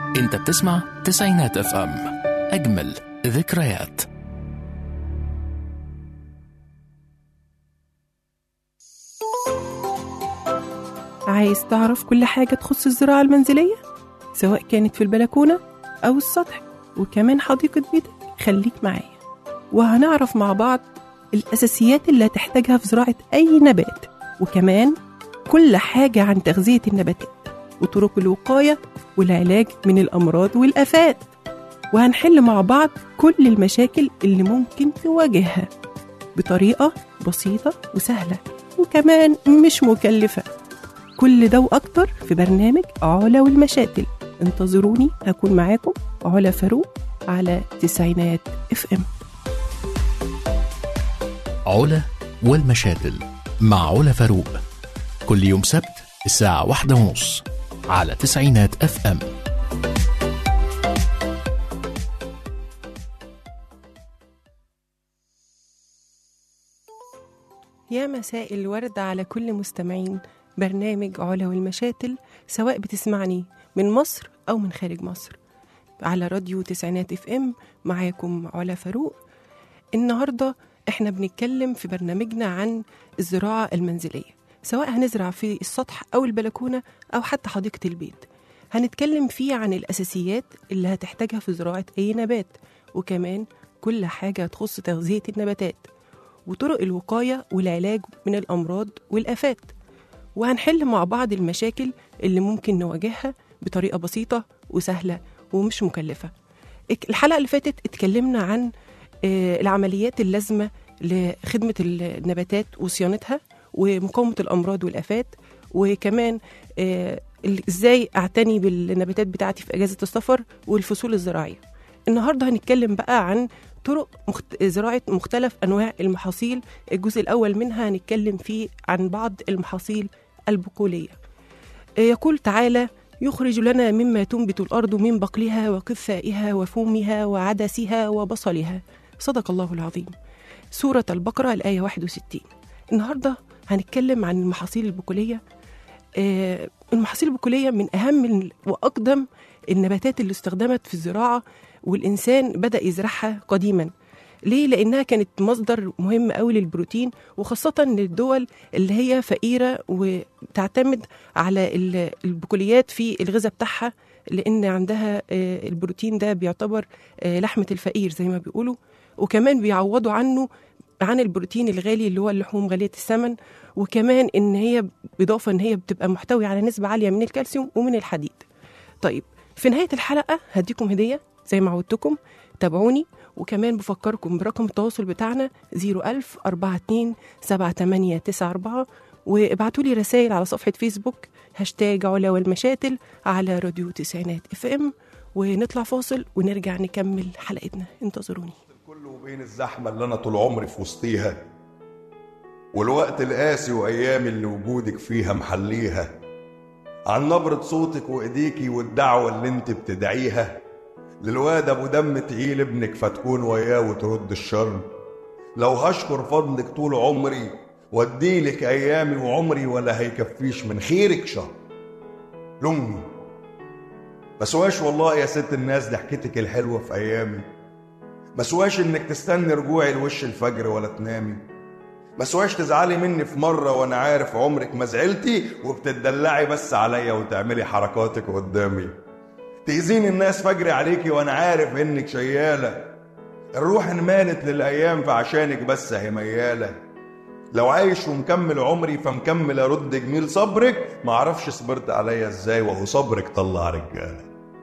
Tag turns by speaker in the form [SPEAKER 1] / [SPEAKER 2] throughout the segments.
[SPEAKER 1] انت بتسمع تسعينات اف ام اجمل ذكريات
[SPEAKER 2] عايز تعرف كل حاجة تخص الزراعة المنزلية سواء كانت في البلكونة أو السطح وكمان حديقة بيتك خليك معايا وهنعرف مع بعض الأساسيات اللي هتحتاجها في زراعة أي نبات وكمان كل حاجة عن تغذية النباتات وطرق الوقاية والعلاج من الأمراض والآفات وهنحل مع بعض كل المشاكل اللي ممكن تواجهها بطريقة بسيطة وسهلة وكمان مش مكلفة كل ده وأكتر في برنامج علا والمشاتل انتظروني هكون معاكم علا فاروق على تسعينات اف ام
[SPEAKER 1] علا والمشاتل مع علا فاروق كل يوم سبت الساعة واحدة ونص على تسعينات اف ام
[SPEAKER 2] يا مساء الورد على كل مستمعين برنامج علا والمشاتل سواء بتسمعني من مصر أو من خارج مصر على راديو تسعينات اف ام معاكم علا فاروق النهاردة احنا بنتكلم في برنامجنا عن الزراعة المنزلية سواء هنزرع في السطح أو البلكونة أو حتى حديقة البيت هنتكلم فيه عن الأساسيات اللي هتحتاجها في زراعة أي نبات وكمان كل حاجة تخص تغذية النباتات وطرق الوقاية والعلاج من الأمراض والآفات وهنحل مع بعض المشاكل اللي ممكن نواجهها بطريقة بسيطة وسهلة ومش مكلفة اك- الحلقة اللي فاتت اتكلمنا عن آه، العمليات اللازمة لخدمة النباتات وصيانتها ومقاومة الأمراض والآفات وكمان آه، ال- ازاي اعتني بالنباتات بتاعتي في اجازة السفر والفصول الزراعية النهاردة هنتكلم بقى عن طرق مخت... زراعة مختلف أنواع المحاصيل الجزء الأول منها هنتكلم فيه عن بعض المحاصيل البقولية آه، يقول تعالى يخرج لنا مما تنبت الأرض من بقلها وقثائها وفومها وعدسها وبصلها صدق الله العظيم سورة البقرة الآية 61 النهاردة هنتكلم عن المحاصيل البقولية آه، المحاصيل البقولية من أهم ال- وأقدم النباتات اللي استخدمت في الزراعة والإنسان بدأ يزرعها قديما ليه؟ لأنها كانت مصدر مهم قوي للبروتين وخاصة للدول اللي هي فقيرة وتعتمد على ال- البقوليات في الغذاء بتاعها لأن عندها آه، البروتين ده بيعتبر آه، لحمة الفقير زي ما بيقولوا وكمان بيعوضوا عنه عن البروتين الغالي اللي هو اللحوم غالية الثمن وكمان ان هي باضافه ان هي بتبقى محتويه على نسبه عاليه من الكالسيوم ومن الحديد. طيب في نهايه الحلقه هديكم هديه زي ما عودتكم تابعوني وكمان بفكركم برقم التواصل بتاعنا 01000 42 7894 وابعتوا لي رسائل على صفحه فيسبوك هاشتاج علا والمشاتل على راديو تسعينات اف ام ونطلع فاصل ونرجع نكمل حلقتنا انتظروني
[SPEAKER 3] كله وبين الزحمة اللي أنا طول عمري في وسطيها والوقت القاسي وأيامي اللي وجودك فيها محليها عن نبرة صوتك وإيديكي والدعوة اللي انت بتدعيها للواد أبو دم تقيل ابنك فتكون وياه وترد الشر لو هشكر فضلك طول عمري واديلك أيامي وعمري ولا هيكفيش من خيرك شهر لأمي مسواش والله يا ست الناس ضحكتك الحلوة في أيامي مسواش انك تستني رجوعي لوش الفجر ولا تنامي مسواش تزعلي مني في مرة وانا عارف عمرك ما زعلتي وبتدلعي بس عليا وتعملي حركاتك قدامي تأذيني الناس فجري عليكي وانا عارف انك شيالة الروح انمالت للايام فعشانك بس هي ميالة لو عايش ومكمل عمري فمكمل ارد جميل صبرك معرفش صبرت عليا ازاي وهو صبرك طلع رجاله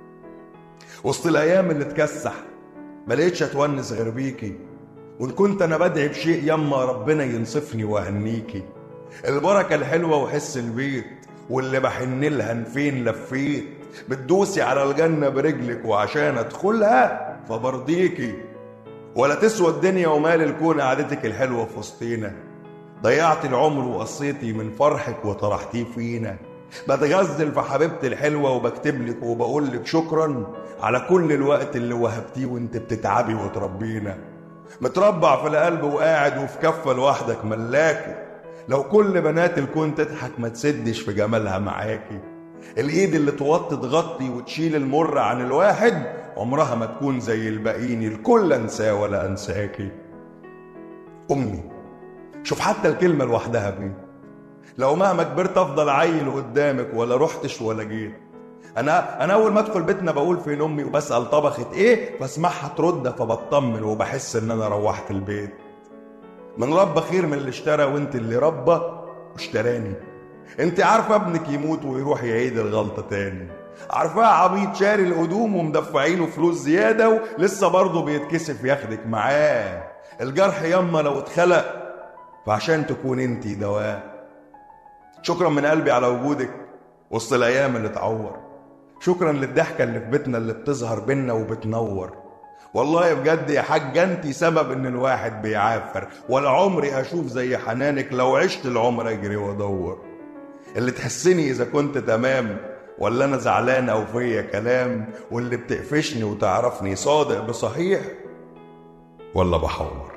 [SPEAKER 3] وسط الايام اللي اتكسح ما لقيتش اتونس غير بيكي وان كنت انا بدعي بشيء يما ربنا ينصفني واهنيكي البركه الحلوه وحس البيت واللي بحن لها فين لفيت بتدوسي على الجنه برجلك وعشان ادخلها فبرضيكي ولا تسوى الدنيا ومال الكون قعدتك الحلوه في وسطينا ضيعت العمر وقصيتي من فرحك وطرحتيه فينا بتغزل في حبيبتي الحلوة وبكتب لك وبقول لك شكرا على كل الوقت اللي وهبتيه وانت بتتعبي وتربينا متربع في القلب وقاعد وفي كفة لوحدك ملاكي لو كل بنات الكون تضحك ما تسدش في جمالها معاكي الايد اللي توطي تغطي وتشيل المر عن الواحد عمرها ما تكون زي الباقيين الكل انساه ولا انساكي امي شوف حتى الكلمه لوحدها بيه لو مهما كبرت افضل عيل قدامك ولا رحتش ولا جيت انا انا اول ما ادخل بيتنا بقول فين امي وبسال طبخت ايه فاسمعها ترد فبطمن وبحس ان انا روحت البيت من رب خير من اللي اشترى وانت اللي ربى واشتراني انت عارفه ابنك يموت ويروح يعيد الغلطه تاني عارفاه عبيط شاري الهدوم ومدفعينه فلوس زياده ولسه برضه بيتكسف ياخدك معاه الجرح ياما لو اتخلق فعشان تكون انت دواء شكرا من قلبي على وجودك وسط الايام اللي تعور شكرا للضحكه اللي في بيتنا اللي بتظهر بينا وبتنور والله بجد يا حاجة انت سبب ان الواحد بيعافر ولا عمري اشوف زي حنانك لو عشت العمر اجري وادور اللي تحسني اذا كنت تمام ولا انا زعلان او فيا كلام واللي بتقفشني وتعرفني صادق بصحيح ولا بحور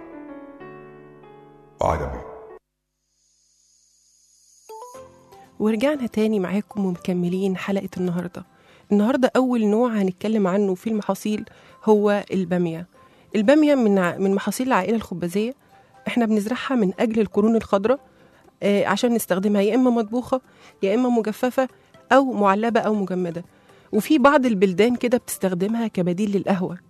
[SPEAKER 3] عجبي
[SPEAKER 2] ورجعنا تاني معاكم ومكملين حلقة النهاردة النهاردة أول نوع هنتكلم عنه في المحاصيل هو البامية البامية من ع- من محاصيل العائلة الخبازية احنا بنزرعها من أجل القرون الخضراء آه، عشان نستخدمها يا إما مطبوخة يا إما مجففة أو معلبة أو مجمدة وفي بعض البلدان كده بتستخدمها كبديل للقهوة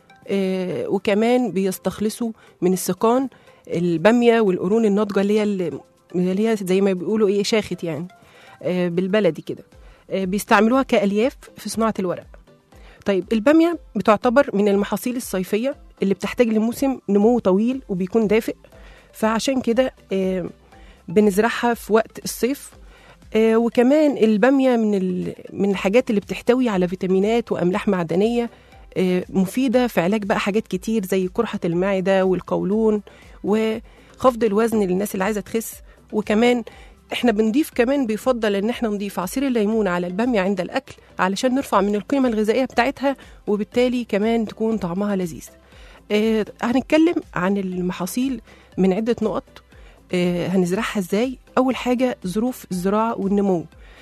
[SPEAKER 2] آه، وكمان بيستخلصوا من السقان البامية والقرون الناضجة اللي هي اللي اللي هي زي ما بيقولوا ايه شاخت يعني آه، بالبلدي كده آه، بيستعملوها كألياف في صناعة الورق طيب البامية بتعتبر من المحاصيل الصيفية اللي بتحتاج لموسم نمو طويل وبيكون دافئ فعشان كده آه، بنزرعها في وقت الصيف آه، وكمان البامية من ال- من الحاجات اللي بتحتوي على فيتامينات وأملاح معدنية آه، مفيدة في علاج بقى حاجات كتير زي قرحة المعدة والقولون وخفض الوزن للناس اللي عايزة تخس وكمان احنا بنضيف كمان بيفضل ان احنا نضيف عصير الليمون على البامية عند الأكل علشان نرفع من القيمة الغذائية بتاعتها وبالتالي كمان تكون طعمها لذيذ آه هنتكلم عن المحاصيل من عدة نقط آه هنزرعها ازاي أول حاجة ظروف الزراعة والنمو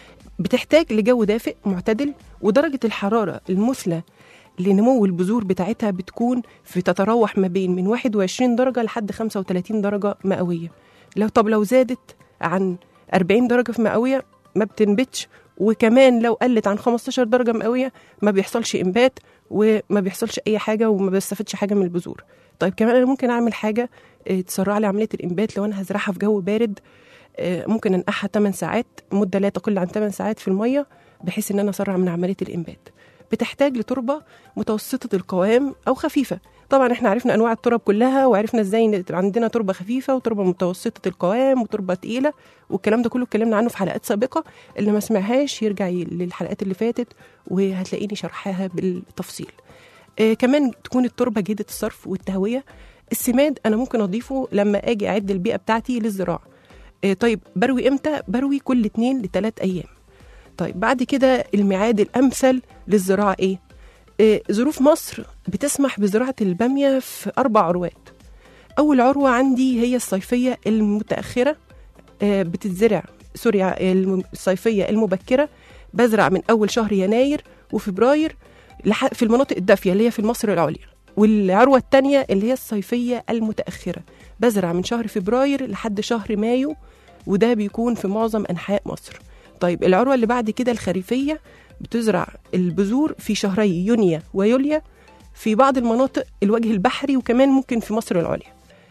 [SPEAKER 2] بتحتاج لجو دافئ معتدل ودرجة الحرارة المثلى لنمو البذور بتاعتها بتكون في تتراوح ما بين من 21 درجة لحد 35 درجة مئوية لو طب لو زادت عن 40 درجة في مئوية ما بتنبتش وكمان لو قلت عن 15 درجة مئوية ما بيحصلش إنبات وما بيحصلش أي حاجة وما بستفدش حاجة من البذور طيب كمان أنا ممكن أعمل حاجة آه، تسرع لي عملية الإنبات لو أنا هزرعها في جو بارد آه، ممكن أنقعها 8 ساعات مدة لا تقل عن 8 ساعات في المية بحيث إن أنا أسرع من عملية الإنبات بتحتاج لتربة متوسطة القوام أو خفيفة طبعا احنا عرفنا انواع التراب كلها وعرفنا ازاي ان عندنا تربه خفيفه وتربه متوسطه القوام وتربه تقيله والكلام ده كله اتكلمنا عنه في حلقات سابقه اللي ما سمعهاش يرجع ي- للحلقات اللي فاتت وهتلاقيني شرحها بالتفصيل آه كمان تكون التربه جيده الصرف والتهويه السماد انا ممكن اضيفه لما اجي اعد البيئه بتاعتي للزراعه آه طيب بروي امتى بروي كل اتنين لتلات ايام طيب بعد كده الميعاد الامثل للزراعه ايه آه، ظروف مصر بتسمح بزراعة البامية في أربع عروات أول عروة عندي هي الصيفية المتأخرة آه، بتتزرع سوري الم- الصيفية المبكرة بزرع من أول شهر يناير وفبراير لح- في المناطق الدافية اللي هي في مصر العليا والعروة التانية اللي هي الصيفية المتأخرة بزرع من شهر فبراير لحد شهر مايو وده بيكون في معظم أنحاء مصر طيب العروة اللي بعد كده الخريفية بتزرع البذور في شهري يونيو ويوليو في بعض المناطق الوجه البحري وكمان ممكن في مصر العليا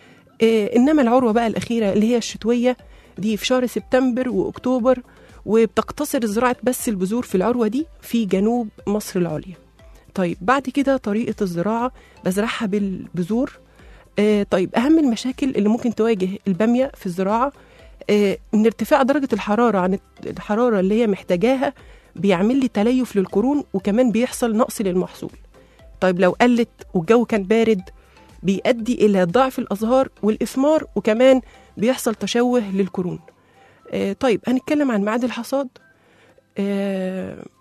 [SPEAKER 2] إيه انما العروه بقى الاخيره اللي هي الشتويه دي في شهر سبتمبر واكتوبر وبتقتصر زراعه بس البذور في العروه دي في جنوب مصر العليا طيب بعد كده طريقه الزراعه بزرعها بالبذور آه طيب اهم المشاكل اللي ممكن تواجه الباميه في الزراعه آه ان ارتفاع درجه الحراره عن الحراره اللي هي محتاجاها بيعمل لي تليف للقرون وكمان بيحصل نقص للمحصول طيب لو قلت والجو كان بارد بيؤدي إلى ضعف الأزهار والإثمار وكمان بيحصل تشوه للقرون آه طيب هنتكلم عن ميعاد الحصاد آه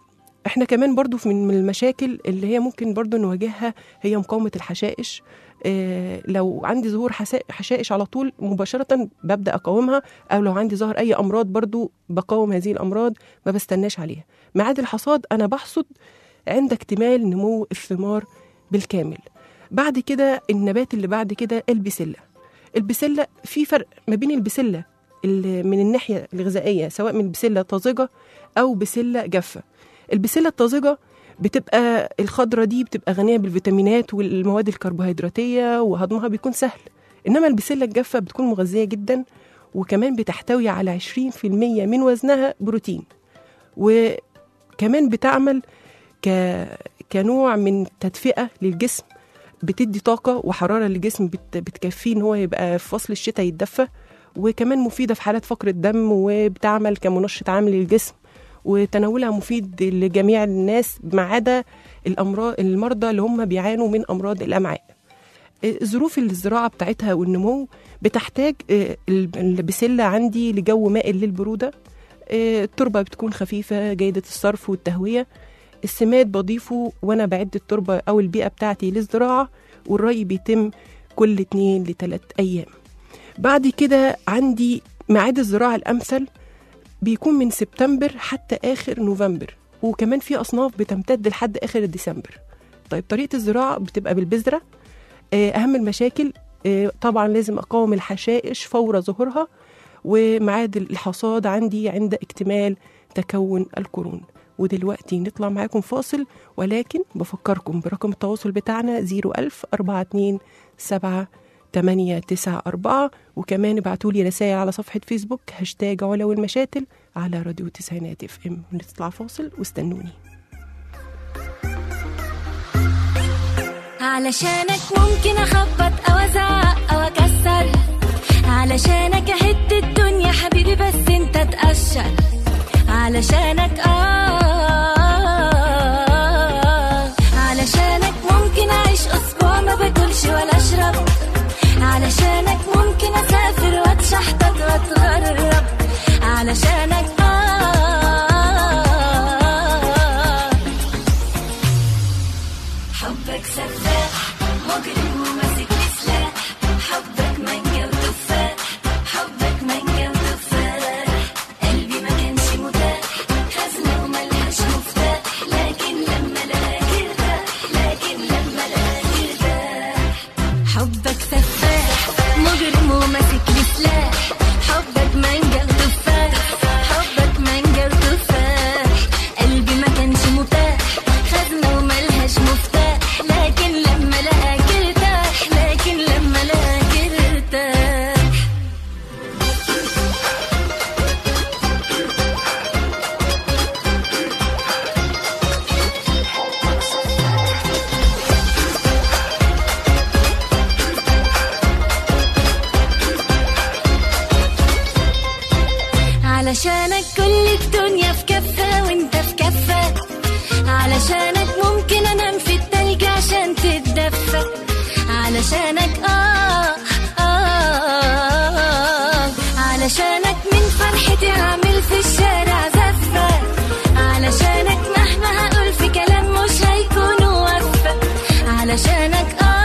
[SPEAKER 2] احنا كمان برضو في- من من المشاكل اللي هي ممكن برضو نواجهها هي مقاومة الحشائش اه لو عندي ظهور حسا- حشائش على طول مباشرة ببدأ أقاومها أو لو عندي ظهر أي أمراض برضو بقاوم هذه الأمراض ما بستناش عليها ميعاد الحصاد أنا بحصد عند اكتمال نمو الثمار بالكامل بعد كده النبات اللي بعد كده البسلة البسلة في فرق ما بين البسلة اللي من الناحية الغذائية سواء من بسلة طازجة أو بسلة جافة البسلة الطازجة بتبقى الخضرة دي بتبقى غنية بالفيتامينات والمواد الكربوهيدراتية وهضمها بيكون سهل إنما البسلة الجافة بتكون مغذية جدا وكمان بتحتوي على 20% من وزنها بروتين وكمان بتعمل ك... كنوع من تدفئة للجسم بتدي طاقة وحرارة للجسم بت... بتكفيه إن هو يبقى في فصل الشتاء يتدفى وكمان مفيدة في حالات فقر الدم وبتعمل كمنشط عام للجسم وتناولها مفيد لجميع الناس ما عدا الأمراض المرضى اللي هم بيعانوا من أمراض الأمعاء آه، ظروف الزراعة بتاعتها والنمو بتحتاج آه، البسلة عندي لجو مائل للبرودة آه، التربة بتكون خفيفة جيدة الصرف والتهوية السماد بضيفه وأنا بعد التربة أو البيئة بتاعتي للزراعة والري بيتم كل اتنين لتلات أيام بعد كده عندي ميعاد الزراعة الأمثل بيكون من سبتمبر حتى آخر نوفمبر وكمان في أصناف بتمتد لحد آخر ديسمبر طيب طريقة الزراعة بتبقى بالبذرة آه، أهم المشاكل آه، طبعا لازم أقاوم الحشائش فور ظهورها وميعاد الحصاد عندي عند اكتمال تكون القرون ودلوقتي نطلع معاكم فاصل ولكن بفكركم برقم التواصل بتاعنا 01000 42 7 8 9 4 وكمان ابعتوا لي رسائل على صفحة فيسبوك هاشتاج علا والمشاتل على راديو تسعينات اف ام نطلع فاصل واستنوني
[SPEAKER 4] علشانك ممكن اخبط او ازعق او اكسر علشانك اهد الدنيا حبيبي بس انت تقشر علشانك اه علشانك ممكن اعيش اسبوع ما باكلش ولا اشرب علشانك ممكن اسافر واتشحطط واتغرب علشانك اه حبك سفاح مجرم وماسك لي سلاح حبك مانجا وتفاح حبك مانجا وتفاح قلبي ما كانش متاح خزنة وملهاش مفتاح لكن لما لقاك ارتاح لكن لما لقاك ارتاح حبك سفاح مجرم وماسك لي سلاح حبك مانجا وتفاح حبك مانجا وتفاح قلبي ما كانش متاح خزنة وملهاش مفتاح لكن لما لقاك ارتاح لكن لما لقاك ارتاح علشانك كل الدنيا في كفة وانت في كفة علشانك ممكن انام في التلج عشان تتدفى علشانك آه, آه, آه علشانك من فرحتي هعمل في الشارع زفة علشانك مهما هقول في كلام مش هيكون وفى علشانك آه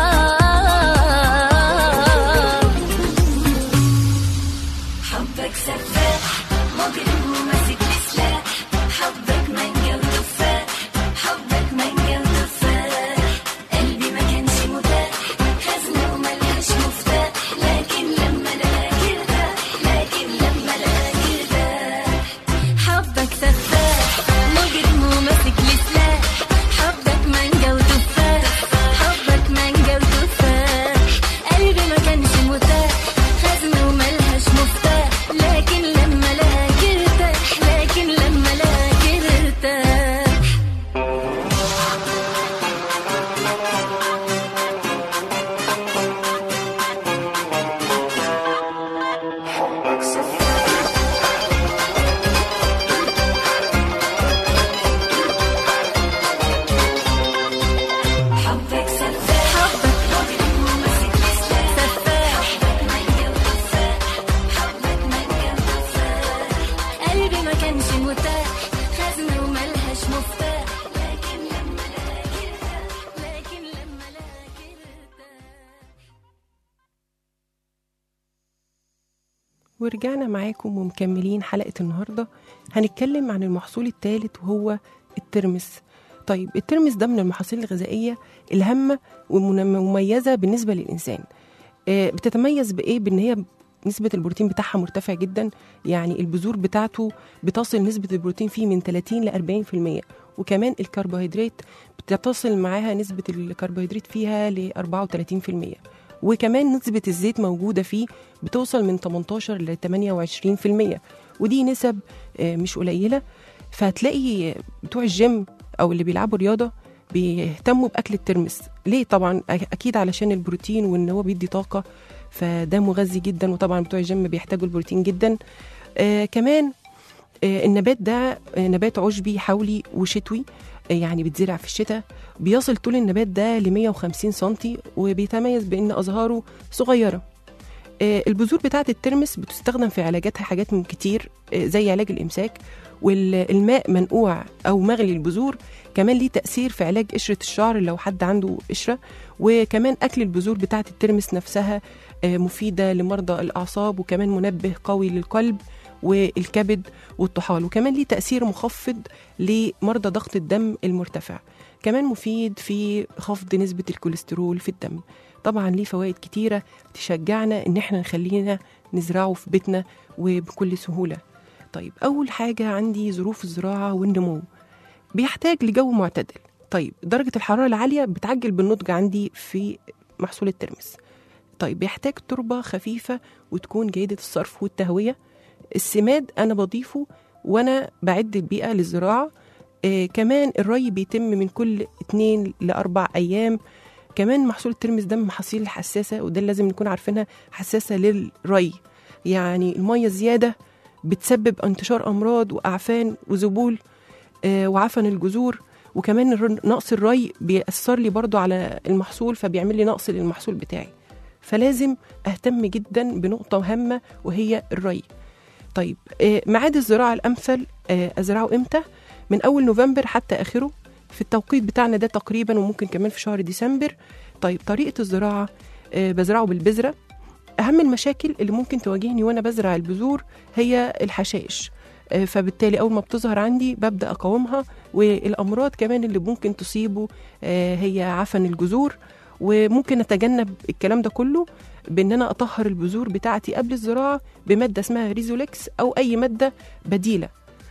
[SPEAKER 4] حبك سفاح مجرم وماسك لي سلاح حبك مانجا وتفاح حبك مانجا وتفاح قلبي ما كانش متاح خزنة وملهاش مفتاح لكن لما لقاك ارتاح لكن لما لقاك ارتاح حبك سفاح مجرم وماسك لي سلاح حبك مانجا وتفاح حبك مانجا وتفاح قلبي ما كانش متاح خزنة وملهاش مفتاح لكن لما لقاك ارتاح لكن لما لقاك ارتاح حبك سفاح حبك مجرم وماسك لي سلاح سفاح حبك مانجا وتفاح حبك مانجا وتفاح قلبي ما كانش متاح خزنة وملهاش ملهاش مفتاح لكن لما الاقي ارتاح لكن لما الاقي ارتاح
[SPEAKER 2] ورجعنا معاكم ومكملين حلقة النهاردة هنتكلم عن المحصول الثالث وهو الترمس طيب الترمس ده من المحاصيل الغذائية الهامة والمميزة بالنسبة للإنسان آه، بتتميز بإيه؟ بإن هي نسبة البروتين بتاعها مرتفع جدا يعني البذور بتاعته بتصل نسبة البروتين فيه من 30 ل 40% وكمان الكربوهيدرات بتصل معاها نسبة الكربوهيدرات فيها ل 34% وكمان نسبة الزيت موجودة فيه بتوصل من 18 ل 28% ودي نسب آه، مش قليلة فهتلاقي بتوع الجيم أو اللي بيلعبوا رياضة بيهتموا بأكل الترمس ليه طبعا أ- أكيد علشان البروتين وإن هو بيدي طاقة فده مغذي جدا وطبعا بتوع الجيم بيحتاجوا البروتين جدا آه كمان آه النبات ده آه نبات عشبي حولي وشتوي آه يعني بيتزرع في الشتاء بيصل طول النبات ده ل 150 سنتي وبيتميز بان ازهاره صغيره آه، البذور بتاعه الترمس بتستخدم في علاجاتها حاجات من كتير آه، زي علاج الامساك والماء منقوع او مغلي البذور كمان ليه تاثير في علاج قشره الشعر لو حد عنده قشره وكمان اكل البذور بتاعه الترمس نفسها آه، مفيده لمرضى الاعصاب وكمان منبه قوي للقلب والكبد والطحال وكمان ليه تاثير مخفض لمرضى ضغط الدم المرتفع كمان مفيد في خفض نسبه الكوليسترول في الدم طبعا ليه فوائد كتيره تشجعنا ان احنا نخلينا نزرعه في بيتنا وبكل سهوله طيب اول حاجه عندي ظروف الزراعه والنمو بيحتاج لجو معتدل طيب درجه الحراره العاليه بتعجل بالنضج عندي في محصول الترمس طيب بيحتاج تربه خفيفه وتكون جيده الصرف والتهويه السماد انا بضيفه وانا بعد البيئه للزراعه آه كمان الري بيتم من كل اتنين لاربع ايام كمان محصول الترمس ده من المحاصيل الحساسه وده اللي لازم نكون عارفينها حساسه للري يعني الميه زياده بتسبب انتشار امراض واعفان وذبول آه وعفن الجذور وكمان الر- نقص الري بيأثر لي برضو على المحصول فبيعمل لي نقص للمحصول بتاعي فلازم اهتم جدا بنقطه هامه وهي الري طيب آه، ميعاد الزراعه الامثل آه، ازرعه امتى من اول نوفمبر حتى اخره في التوقيت بتاعنا ده تقريبا وممكن كمان في شهر ديسمبر طيب طريقه الزراعه آه، بزرعه بالبذره اهم المشاكل اللي ممكن تواجهني وانا بزرع البذور هي الحشائش آه، فبالتالي اول ما بتظهر عندي ببدا اقاومها والامراض كمان اللي ممكن تصيبه آه، هي عفن الجذور وممكن اتجنب الكلام ده كله بان انا اطهر البذور بتاعتي قبل الزراعه بماده اسمها ريزوليكس او اي ماده بديله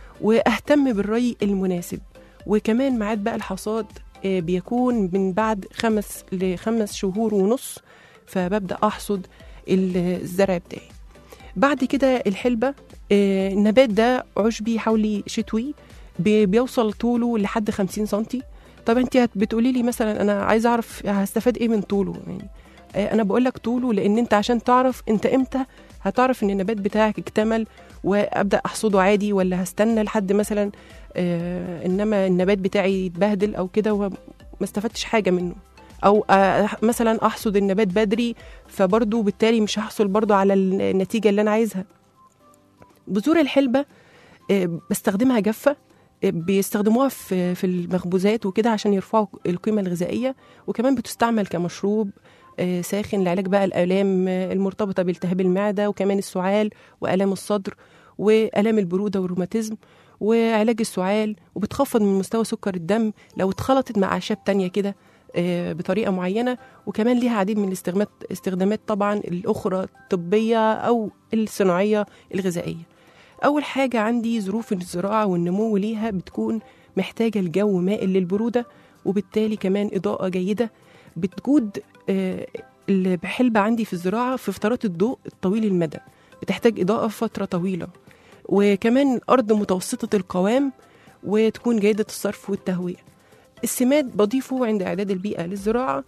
[SPEAKER 2] واهتم بالري المناسب وكمان ميعاد بقى الحصاد آه، بيكون من بعد خمس لخمس شهور ونص فببدا احصد الزرع بتاعي بعد كده الحلبة آه، النبات ده عشبي حولي شتوي بي- بيوصل طوله لحد 50 سنتي طب انت هت- بتقولي لي مثلا انا عايزه اعرف هستفاد ايه من طوله يعني آه، انا بقول لك طوله لان انت عشان تعرف انت امتى هتعرف ان النبات بتاعك اكتمل وابدا احصده عادي ولا هستنى لحد مثلا آه انما النبات بتاعي يتبهدل او كده وما استفدتش حاجه منه او آه مثلا احصد النبات بدري فبرضه بالتالي مش هحصل برضه على النتيجه اللي انا عايزها بذور الحلبه آه بستخدمها جافه آه، بيستخدموها في في المخبوزات وكده عشان يرفعوا القيمه الغذائيه وكمان بتستعمل كمشروب آه، ساخن لعلاج بقى الآلام آه، المرتبطة بالتهاب المعدة وكمان السعال وآلام الصدر وآلام البرودة والروماتيزم وعلاج السعال وبتخفض من مستوى سكر الدم لو اتخلطت مع أعشاب تانية كده آه، بطريقة معينة وكمان ليها عديد من الاستخدامات استخدامات طبعا الأخرى الطبية أو الصناعية الغذائية أول حاجة عندي ظروف الزراعة والنمو ليها بتكون محتاجة الجو مائل للبرودة وبالتالي كمان إضاءة جيدة بتجود آه، الحلبة عندي في الزراعة في فترات الضوء الطويل المدى بتحتاج إضاءة فترة طويلة وكمان أرض متوسطة القوام وتكون جيدة الصرف والتهوية السماد بضيفه عند إعداد البيئة للزراعة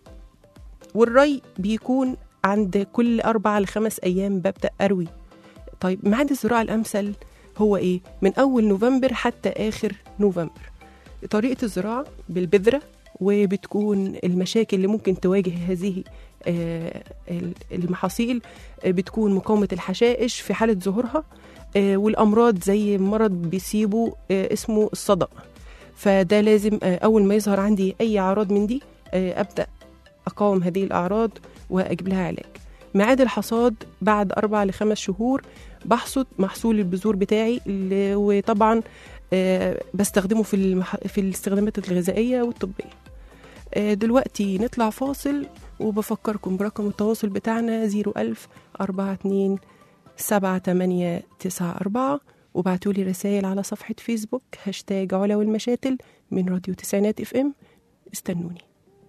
[SPEAKER 2] والري بيكون عند كل أربعة لخمس أيام ببدأ أروي طيب ميعاد الزراعة الأمثل هو إيه؟ من أول نوفمبر حتى آخر نوفمبر طريقة الزراعة بالبذرة وبتكون المشاكل اللي ممكن تواجه هذه آه، المحاصيل آه، بتكون مقاومة الحشائش في حالة ظهورها آه، والأمراض زي مرض بيسيبه آه، اسمه الصدأ فده لازم آه، اول ما يظهر عندي اي اعراض من دي آه، ابدا اقاوم هذه الاعراض واجيب لها علاج ميعاد الحصاد بعد أربع لخمس شهور بحصد محصول البذور بتاعي اللي- وطبعا آه، بستخدمه في المح... في الاستخدامات الغذائية والطبية آه، دلوقتي نطلع فاصل وبفكركم برقم التواصل بتاعنا 01000 42 7894 وبعتوا لي رسائل على صفحة فيسبوك هاشتاج علا والمشاتل من راديو تسعينات اف ام استنوني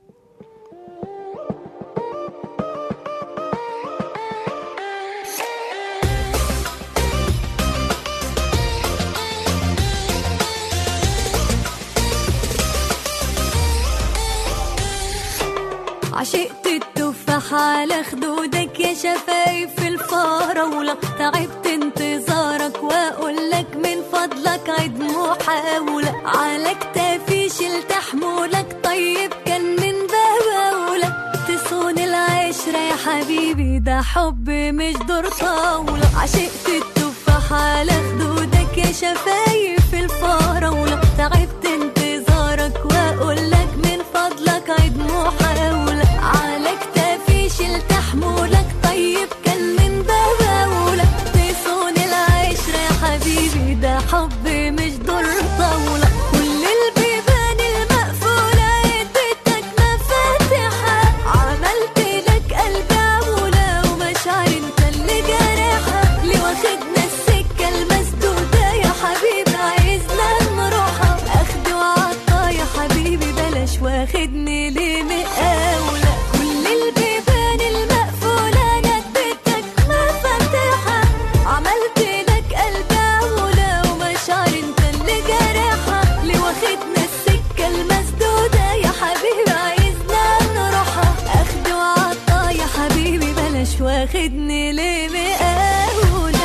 [SPEAKER 4] عشقت التفاح على خدودك يا شفايف الفراولة تعبت انتظارك واقول لك من فضلك عيد محاولة على كتافي شلت حمولك طيب كان من بهولة تصون العشرة يا حبيبي ده حب مش دور طاولة عشقت التفاح على خدودك يا شفايف الفراولة تعبت انتظارك واقول لك من فضلك عيد محاولة على كتافي شلت حمولك طيب كان من بهولة تصون العشرة يا حبيبي ده حب مش دور طاولة كل البيبان المقفولة اديتك مفاتيحها عملت لك قلب عمولة ومشاعر انت اللي جارحها اللي واخدنا السكة المسدودة يا حبيبي عايزنا نروحها اخد وعطا يا حبيبي بلاش واخدني ليه مقاولة كل البيبان المقفولة انا اديتك مفاتيحها عملت لك قلب عمولة ومشاعر انت اللي جارحها اللي واخدنا السكة المسدودة يا حبيبي عايزنا نروحها اخد وعطا يا حبيبي بلاش واخدني ليه مقاولة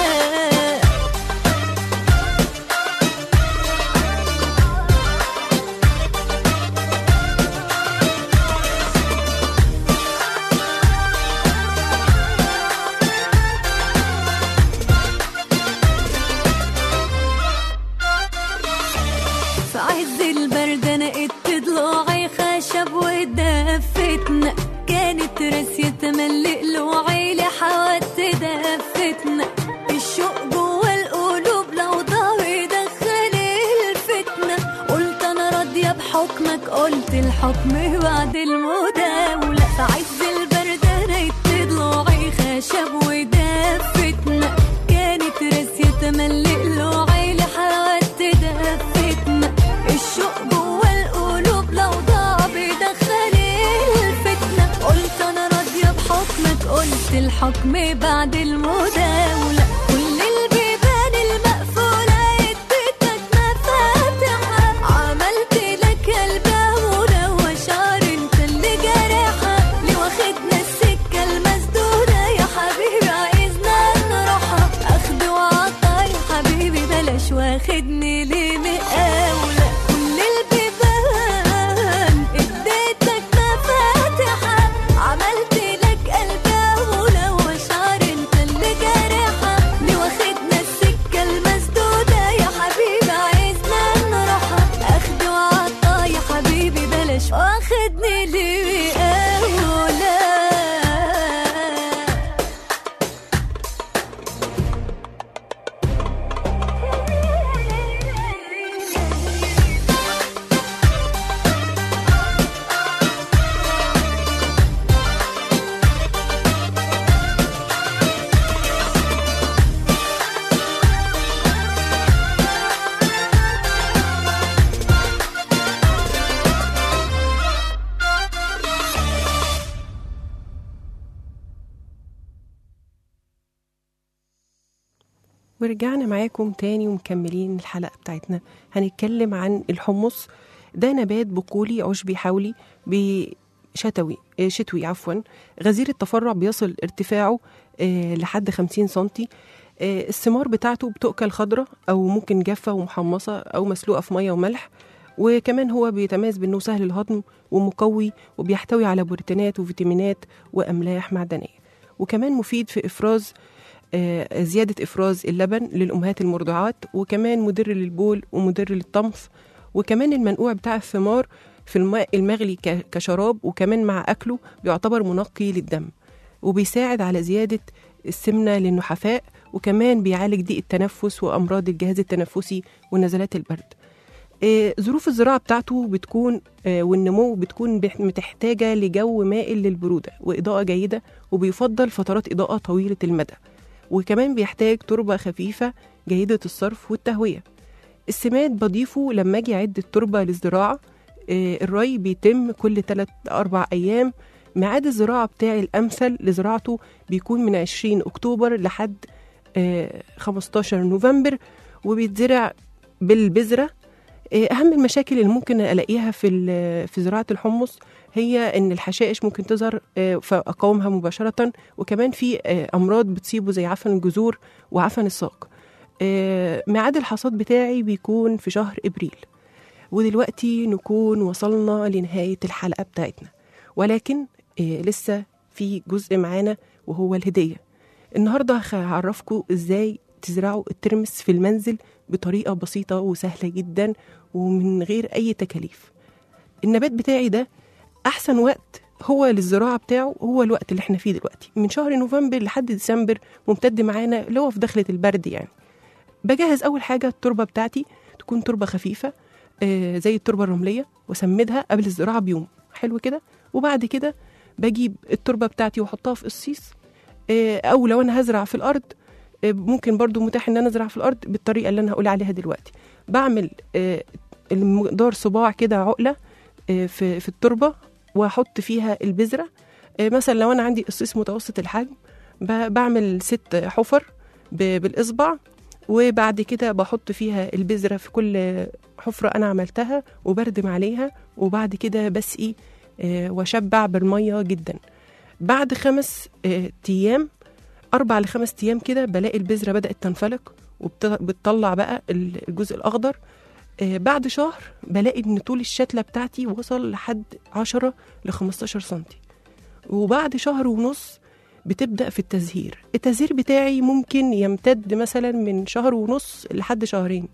[SPEAKER 4] في عز البرد انا قدت ضلوعي خشب ودفتنا كانت راسية تملي قلوعي لحوات دفتنا الشوق جوا القلوب لو ضاع يدخل الفتنة قلت انا راضية بحكمك قلت الحكم بعد المداولة في عز البرد انا قدت ضلوعي خشب ودفتنا كانت راسية تملي قلوعي لحوات دفتنا الشوق جوا القلوب لو ضاع بيدخل الفتنة قلت انا راضية بحكمك قلت الحكم بعد المداولة كل البيبان المقفولة اديتك مفاتيحها عملت لك قلب عمولة وشعر انت اللي جارحها اللي واخدنا السكة المسدودة يا حبيبي عايزنا نروحها اخد وعطا يا حبيبي بلاش واخدني ليه مقاولة كل البيبان اديتك مفاتيحها عملت لك قلب عمولة وشعر انت اللي جارحها اللي واخدنا السكة المسدودة يا حبيبي عايزنا نروحها اخد وعطا يا حبيبي بلاش واخدني ليه مقاولة
[SPEAKER 2] ورجعنا معاكم تاني ومكملين الحلقة بتاعتنا هنتكلم عن الحمص ده نبات بقولي عشبي حولي بشتوي آه، شتوي عفوا غزير التفرع بيصل ارتفاعه آه، لحد 50 سنتي آه، الثمار بتاعته بتؤكل خضرة أو ممكن جافة ومحمصة أو مسلوقة في مية وملح وكمان هو بيتميز بأنه سهل الهضم ومقوي وبيحتوي على بروتينات وفيتامينات وأملاح معدنية وكمان مفيد في إفراز آه، زيادة إفراز اللبن للأمهات المرضعات وكمان مدر للبول ومدر للطمث وكمان المنقوع بتاع الثمار في الماء المغلي ك- كشراب وكمان مع أكله بيعتبر منقي للدم وبيساعد على زيادة السمنة للنحفاء وكمان بيعالج ضيق التنفس وأمراض الجهاز التنفسي ونزلات البرد آه، ظروف الزراعة بتاعته بتكون آه، والنمو بتكون بح- محتاجة لجو مائل للبرودة وإضاءة جيدة وبيفضل فترات إضاءة طويلة المدى وكمان بيحتاج تربة خفيفة جيدة الصرف والتهوية السماد بضيفه لما أجي أعد التربة للزراعة آه، الري بيتم كل 3 أربع أيام ميعاد الزراعة بتاعي الأمثل لزراعته بيكون من 20 أكتوبر لحد آه، 15 نوفمبر وبيتزرع بالبذرة آه، أهم المشاكل اللي ممكن ألاقيها في ال- في زراعة الحمص هي إن الحشائش ممكن تظهر آه، فأقاومها مباشرة وكمان في آه، أمراض بتصيبه زي عفن الجذور وعفن الساق آه، ميعاد الحصاد بتاعي بيكون في شهر إبريل ودلوقتي نكون وصلنا لنهاية الحلقة بتاعتنا ولكن آه، لسه في جزء معانا وهو الهدية النهاردة هعرفكم ازاي تزرعوا الترمس في المنزل بطريقة بسيطة وسهلة جدا ومن غير أي تكاليف النبات بتاعي ده أحسن وقت هو للزراعة بتاعه هو الوقت اللي احنا فيه دلوقتي من شهر نوفمبر لحد ديسمبر ممتد معانا اللي هو في دخلة البرد يعني بجهز أول حاجة التربة بتاعتي تكون تربة خفيفة آه، زي التربة الرملية واسمدها قبل الزراعة بيوم حلو كده وبعد كده بجيب التربة بتاعتي واحطها في قصيص آه، او لو انا هزرع في الارض آه، ممكن برضو متاح ان انا ازرع في الارض بالطريقه اللي انا هقول عليها دلوقتي بعمل آه، المقدار صباع كده عقله آه، في في التربه واحط فيها البذره آه، مثلا لو انا عندي قصيص متوسط الحجم ب- بعمل ست حفر ب- بالاصبع وبعد كده بحط فيها البذره في كل حفره انا عملتها وبردم عليها وبعد كده بسقي آه، واشبع بالميه جدا بعد خمس آه، ايام اربع لخمس ايام كده بلاقي البذره بدات تنفلق وبتطلع بقى ال- الجزء الاخضر آه، بعد شهر بلاقي ان طول الشتله بتاعتي وصل لحد 10 ل 15 سنتي وبعد شهر ونص بتبدا في التزهير التزهير بتاعي ممكن يمتد مثلا من شهر ونص لحد شهرين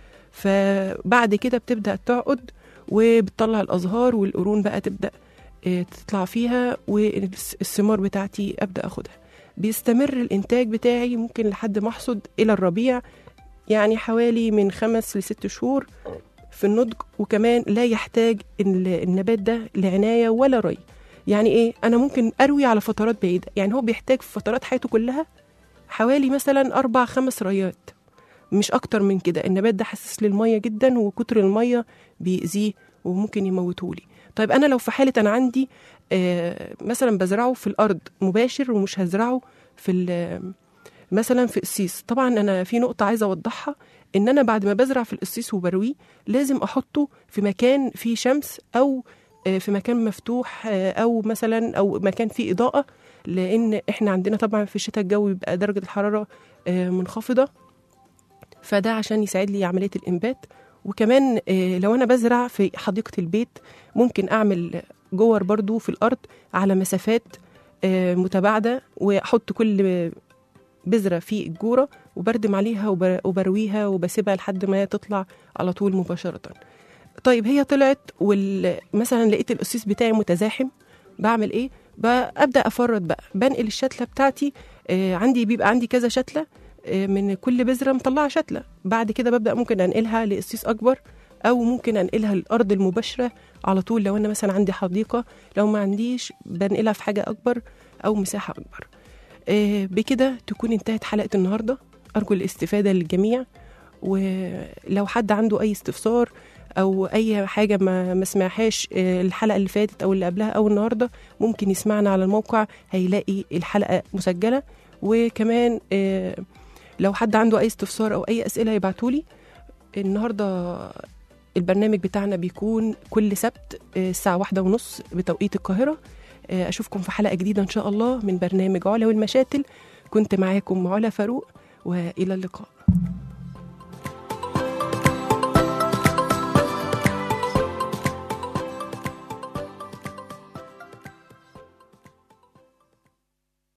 [SPEAKER 2] فبعد كده بتبدا تعقد وبتطلع الازهار والقرون بقى تبدا آه، تطلع فيها والثمار بتاعتي ابدا اخدها بيستمر الانتاج بتاعي ممكن لحد ما احصد الى الربيع يعني حوالي من خمس لست شهور في النضج وكمان لا يحتاج ال- النبات ده لعنايه ولا ري يعني ايه انا ممكن اروي على فترات بعيده يعني هو بيحتاج في فترات حياته كلها حوالي مثلا اربع خمس ريات مش اكتر من كده النبات ده حساس للميه جدا وكتر الميه بيأذيه وممكن يموتهولي طيب انا لو في حاله انا عندي آه، مثلا بزرعه في الارض مباشر ومش هزرعه في ال- مثلا في قصيص طبعا انا في نقطه عايزه اوضحها ان انا بعد ما بزرع في القصيص وبرويه لازم احطه في مكان فيه شمس او آه، في مكان مفتوح آه، او مثلا او مكان فيه اضاءه لان احنا عندنا طبعا في الشتاء الجو بيبقى درجه الحراره آه، منخفضه فده عشان يساعد لي عمليه الانبات وكمان آه، لو انا بزرع في حديقه البيت ممكن اعمل جور برضو في الارض على مسافات آه، متباعده واحط كل بذره في الجوره وبردم عليها وب- وبرويها وبسيبها لحد ما تطلع على طول مباشره طيب هي طلعت ومثلا لقيت القصيص بتاعي متزاحم بعمل ايه ابدا افرط بقى بنقل الشتله بتاعتي آه، عندي بيبقى عندي كذا شتله آه، من كل بذره مطلعه شتله بعد كده ببدا ممكن انقلها لقصيص اكبر او ممكن انقلها للارض المباشره على طول لو انا مثلا عندي حديقه لو ما عنديش بنقلها في حاجه اكبر او مساحه اكبر آه، بكده تكون انتهت حلقه النهارده ارجو الاستفاده للجميع ولو حد عنده اي استفسار او اي حاجه ما ما سمعهاش آه، الحلقه اللي فاتت او اللي قبلها او النهارده ممكن يسمعنا على الموقع هيلاقي الحلقه مسجله وكمان آه، لو حد عنده اي استفسار او اي اسئله يبعتولي النهارده البرنامج بتاعنا بيكون كل سبت آه، الساعه واحدة ونص بتوقيت القاهره آه، اشوفكم في حلقه جديده ان شاء الله من برنامج علا والمشاتل كنت معاكم علا فاروق والى اللقاء